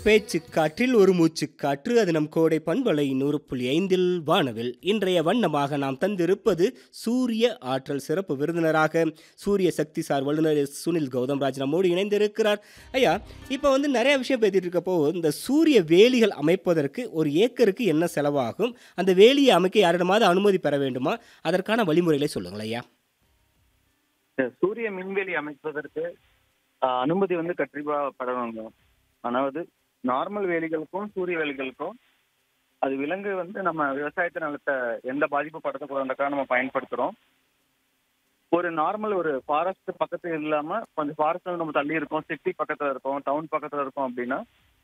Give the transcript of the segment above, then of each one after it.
பேச்சுக் காற்றில் ஒரு மூச்சுக் காற்று அது நம் கோடை பண்பலை நூறு புள்ளி ஐந்தில் வானவில் இன்றைய வண்ணமாக நாம் தந்திருப்பது சூரிய ஆற்றல் சிறப்பு விருந்தினராக சூரிய சக்தி சார் வல்லுநர் எஸ். சுனில் கௌதம்ராஜ் நம்மோடு இணைந்திருக்கிறார் ஐயா இப்போ வந்து நிறைய விஷயம் பேசிட்டு இருக்கப்போ இந்த சூரிய வேலிகள் அமைப்பதற்கு ஒரு ஏக்கருக்கு என்ன செலவாகும் அந்த வேலியை அமைக்க யாரிடமாவது அனுமதி பெற வேண்டுமா அதற்கான வழிமுறைகளை சொல்லுங்கள் ஐயா இந்த சூரிய மின்வேலி அமைப்பதற்கு ஆஹ், அனுமதி வந்து கண்டிப்பாக அதாவது நார்மல் வேலிகளுக்கும் சூரிய வேலிகளுக்கும் அது விலங்கு வந்து நம்ம விவசாயத்து நிலத்தை எந்த பாதிப்பு படுத்தக்கூடாதுக்காக நம்ம பயன்படுத்துறோம் ஒரு நார்மல் ஒரு ஃபாரஸ்ட் பக்கத்துல இல்லாம கொஞ்சம் ஃபாரஸ்ட் நம்ம தள்ளி இருக்கோம் சிட்டி பக்கத்துல இருக்கோம் டவுன் பக்கத்துல இருக்கோம் அப்படின்னா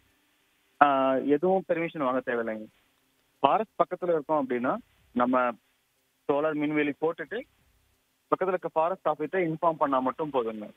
ஆஹ், எதுவும் பெர்மிஷன் வாங்க தேவையில்லைங்க ஃபாரஸ்ட் பக்கத்துல இருக்கோம் அப்படின்னா நம்ம சோலார் மின்வேலி போட்டுட்டு பக்கத்துல இருக்க ஃபாரஸ்ட் ஆஃபீஸை இன்ஃபார்ம் பண்ணா மட்டும் போதுங்க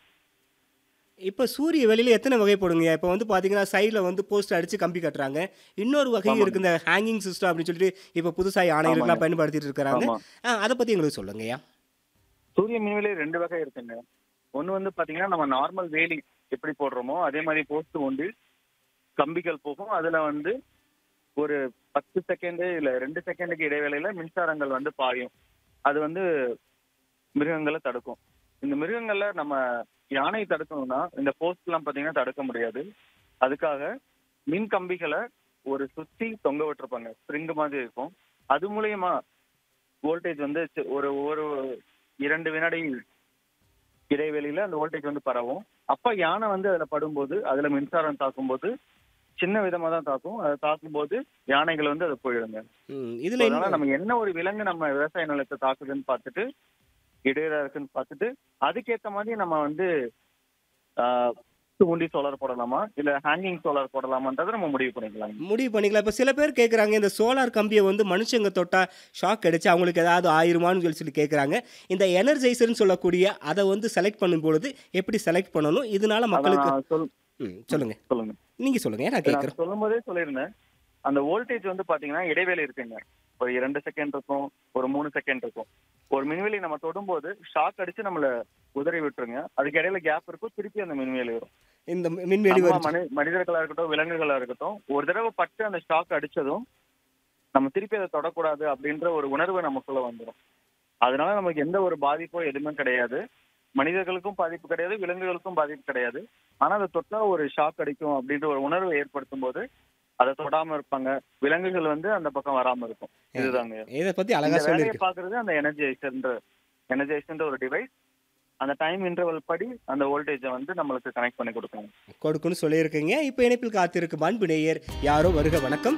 இப்போ சூரிய வெளியில் எத்தனை வகைப்படுங்க இப்போ வந்து பார்த்தீங்கன்னா சைடில் வந்து போஸ்ட் அடித்து கம்பி கட்டுறாங்க இன்னொரு வகை ஆமாங்க. இருக்கு இந்த ஹேங்கிங் சிஸ்டம் அப்படின்னு சொல்லிட்டு இப்போ புதுசாக யானைகளுக்கெல்லாம் ஆமாங்க. பயன்படுத்திட்டு இருக்கிறாங்க ஆமா ஆ, அதை பற்றி எங்களுக்கு சொல்லுங்கய்யா சூரிய மின்வேலி ரெண்டு வகை இருக்குங்க ஒண்ணு வந்து பாத்தீங்கன்னா நம்ம நார்மல் வேலி எப்படி போடுறோமோ அதே மாதிரி போஸ்ட் உண்டு கம்பிகள் போகும் அதுல வந்து ஒரு பத்து செகண்ட் இல்ல ரெண்டு செகண்டுக்கு இடைவேளையில மின்சாரங்கள் வந்து பாயும் அது வந்து மிருகங்களை தடுக்கும் இந்த மிருகங்கள்ல நம்ம யானை தடுக்கணும்னா இந்த போஸ்ட் எல்லாம் பாத்தீங்கன்னா தடுக்க முடியாது அதுக்காக மின் கம்பிகளை ஒரு சுத்தி தொங்க விட்டுருப்பாங்க ஸ்ப்ரிங் மாதிரி இருக்கும் அது மூலியமா வோல்டேஜ் வந்து சி- ஒரு ஒரு இரண்டு வினாடி இடைவெளியில அந்த வோல்டேஜ் வந்து பரவும் அப்ப யானை வந்து அதுல படும்போது அதுல மின்சாரம் தாக்கும்போது சின்ன விதமா தான் தாக்கும் அதை தாக்கும்போது யானைகள் வந்து அது போயிடுங்க ம், So, இதுல அதனால இன்னும் நம்ம என்ன ஒரு விலங்கு நம்ம விவசாய நிலத்தை தாக்குதுன்னு பார்த்துட்டு இடையில இருக்குன்னு பார்த்துட்டு அதுக்கேத்த மாதிரி நம்ம வந்து ஆஹ், தூண்டி சோலார் போடலாமா இல்ல ஹேங்கிங் சோலார் போடலாமான்றதை நம்ம முடிவு பண்ணிக்கலாம் முடிவு பண்ணிக்கலாம் இப்போ சில பேர் கேட்குறாங்க இந்த சோலார் கம்பியை வந்து மனுஷங்க தொட்டா ஷாக் அடிச்சு அவங்களுக்கு ஏதாவது ஆயிருமான்னு சொல்லி சொல்லி கேட்குறாங்க இந்த எனர்ஜைசர்னு சொல்லக்கூடிய அதை வந்து செலக்ட் பண்ணும் பொழுது எப்படி செலக்ட் பண்ணணும் இதனால அதான் மக்களுக்கு நான் சொல் ம் சொல்லுங்க சொல்லுங்க நீங்க சொல்லுங்க நான் நான் கேட்குறேன் சொல்லும் போதே சொல்லியிருந்தேன் அந்த வோல்டேஜ் வந்து பாத்தீங்கன்னா இடைவேளை இருக்குங்க ஒரு இரண்டு செகண்ட் இருக்கும் ஒரு மூணு செகண்ட் இருக்கும் ஒரு மின்வெளி நம்ம தொடும்போது ஷாக் அடிச்சு நம்மள உதறி விட்டுருங்க அதுக்கு இடையில கேப் இருக்கும் திருப்பி அந்த மின்வெளி வரும் இந்த மின்வெளி நம்ம வருது மனி மனிதர்களா இருக்கட்டும் விலங்குகளா இருக்கட்டும் ஒரு தடவை பட்டு அந்த ஷாக் அடிச்சதும் நம்ம திருப்பி அதை தொடக்கூடாது அப்படின்ற ஒரு உணர்வு நமக்குள்ள வந்துடும் அதனால நமக்கு எந்த ஒரு பாதிப்போ எதுவுமே கிடையாது மனிதர்களுக்கும் பாதிப்பு கிடையாது விலங்குகளுக்கும் பாதிப்பு கிடையாது ஆனா அதை தொட்டா ஒரு ஷாக் அடிக்கும் அப்படின்ற ஒரு உணர்வை ஏற்படுத்தும் போது அதை தொடாம இருப்பாங்க விலங்குகள் வந்து அந்த பக்கம் வராம இருக்கும் இதுதாங்க இதை பற்றி அழகா இந்த வேலையை சொல்லியிருக்கு பாக்குறது அந்த எனர்ஜைசர்ன்ற எனர்ஜைசர்ன்ற ஒரு டிவைஸ் அந்த டைம் இன்டர்வல் படி அந்த வோல்டேஜை வந்து நம்மளுக்கு கனெக்ட் பண்ணி கொடுக்கும் கொடுக்குன்னு சொல்லியிருக்கீங்க இப்போ இணைப்பில் காத்திருக்கும் அன்பு நேயர் யாரோ வருக வணக்கம்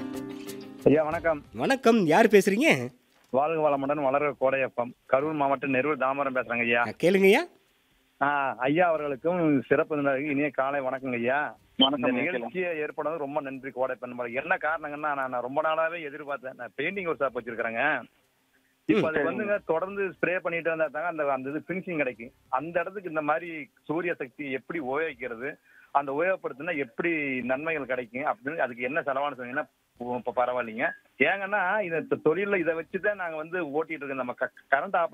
ஐயா வணக்கம் வணக்கம் யார் பேசுறீங்க வாழ்க வளமுடன் வளர கோடையப்பம் கரூர் மாவட்டம் நெரூர் தாமரம் பேசுறேங்க ஐயா ஆ, கேளுங்கய்யா ஆ, ஐயா அவர்களுக்கும் சிறப்பு விருந்தினருக்கு இனிய காலை வணக்கங்க ஐயா இந்த வணக்கம் நிகழ்ச்சியை ஏற்படுறது ரொம்ப நன்றி கோடை பெண்பாடு என்ன காரணங்கன்னா நான் நான் ரொம்ப நாளாவே எதிர்பார்த்தேன் நான் பெயிண்டிங் ஒரு ஷாப் வச்சிருக்கிறேங்க இப்போ அது சரிங்க. வந்துங்க தொடர்ந்து ஸ்ப்ரே பண்ணிட்டு வந்தா தாங்க அந்த அந்த இது ஃபினிஷிங் கிடைக்கும் அந்த இடத்துக்கு இந்த மாதிரி சூரிய சக்தி எப்படி உபயோகிக்கிறது அந்த உபயோகப்படுத்தினா எப்படி நன்மைகள் கிடைக்கும் அப்படின்னு அதுக்கு என்ன செலவானு சொன்னீங்கன்னா இப்போ பரவாயில்லைங்க ஏங்கன்னா இந்த தொழில இதை வச்சு தான் நாங்கள் வந்து ஓட்டிட்டு இருக்கோம் நம்ம கரண்ட் ஆஃப்